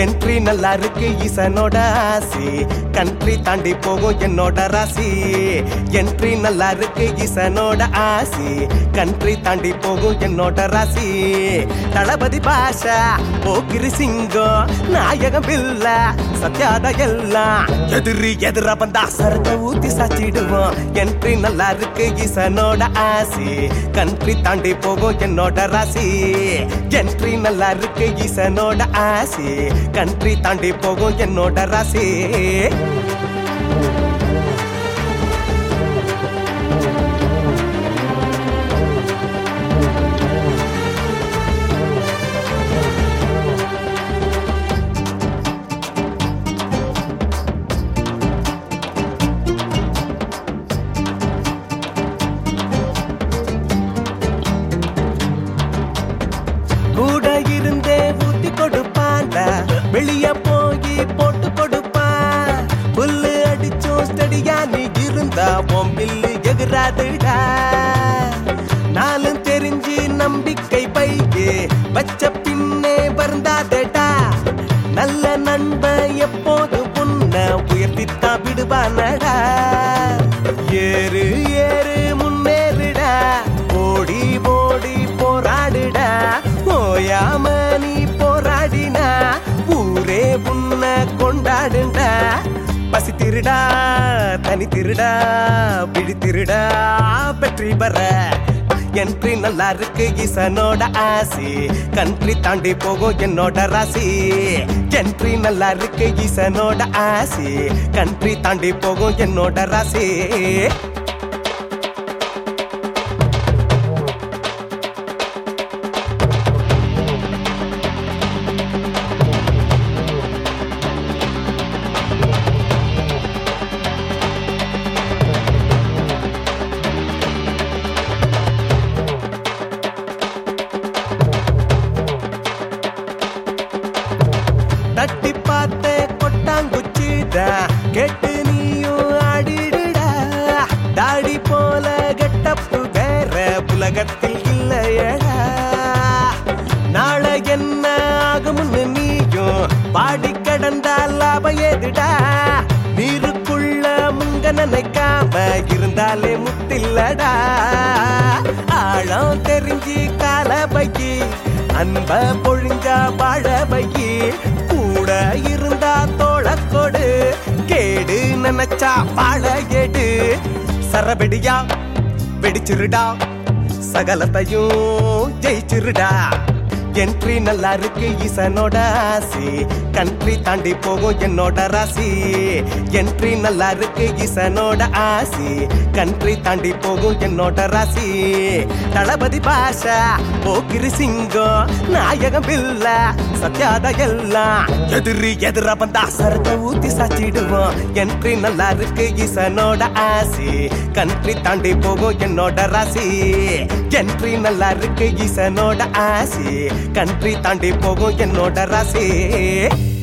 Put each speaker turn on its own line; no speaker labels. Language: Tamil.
என்ட்ரி நல்லா இருக்கு ஈசனோட ஆசி கண்ட்ரி தாண்டி போகும் என்னோட ராசி என்ட்ரி நல்லா இருக்கு ஈசனோட ஆசி கண்ட்ரி தாண்டி போகும் என்னோட ராசி தளபதி பாஷா போக்கிரி சிங்கம் நாயகம் இல்ல சத்யாத எல்லாம் எதிரி எதிர வந்தா சரத ஊத்தி சாச்சிடுவோம் என்ட்ரி நல்லா இருக்கு ஈசனோட ஆசி கண்ட்ரி தாண்டி போகும் என்னோட ராசி என்ட்ரி நல்லா இருக்கு ஈசனோட ஆசி கண்ட்ரி தாண்டி போகும் என்னோட ராசி கூட இருந்தே ஊத்தி கொடுப்பான்ல வெளிய போய் போட்டு கொடுப்பான் புல்லு அடிச்சோம் ஸ்டடியா நீ இருந்தா உன் பில்லு எதிராதுடா நாளும் தெரிஞ்சு நம்பிக்கை பைக்கு வச்ச பின்னே வருந்தாதடா நல்ல நண்பன் எப்போது உன்ன உயர்த்தித்தான் விடுவானடா ஏறு ஏறு முன்னேறுடா ஓடி ஓடி போராடுடா ஓயாம நீ போராடினா ஊரே உன்ன கொண்டாடுடா பசி திருடா தனி திருடா பிடி திருடா வெற்றி பெற என்ட்ரி நல்லா இருக்கு ஈசனோட ஆசி கண்ட்ரி தாண்டி போகும் என்னோட ராசி என்ட்ரி நல்லா இருக்கு ஈசனோட ஆசி கண்ட்ரி தாண்டி போகும் என்னோட ராசி தட்டி பார்த்த கொட்டாங்குச்சிடா கேட்டு நீயும் ஆடிடுடா தாடி போல கெட்டப்பு வேற உலகத்தில் இல்லையடா நாளை என்ன ஆகும்னு நீயும் பாடி கடந்தால் லாபம் ஏதுடா நீருக்குள்ள முங்க நினைக்காம இருந்தாலே முத்தில்லடா ஆழம் தெரிஞ்சு கால பையி அன்ப பொழிஞ்சா வாழ பையி கூட இருந்தா தோழ கொடு கேடு நினைச்சா வாழ எடு சரபெடியா வெடிச்சிருடா சகலத்தையும் ஜெயிச்சிருடா என்ட்ரி நல்லா இருக்கு ஈசனோட ஆசி கண்ட்ரி தாண்டி போகும் என்னோட ராசி என்ட்ரி நல்லா இருக்கு ஈசனோட ஆசி கண்ட்ரி தாண்டி போகும் என்னோட ராசி தளபதி பாஷா போக்கிரி சிங்கம் நாயகம் இல்ல சத்யாத எல்லாம் எதிரி எதிர வந்தா சரத ஊத்தி சாச்சிடுவோம் என்ட்ரி நல்லா இருக்கு ஈசனோட ஆசி கண்ட்ரி தாண்டி போகும் என்னோட ராசி என்ட்ரி நல்லா இருக்கு ஈசனோட ஆசி கண்ட்ரி தாண்டி போகும் என்னோட ராசி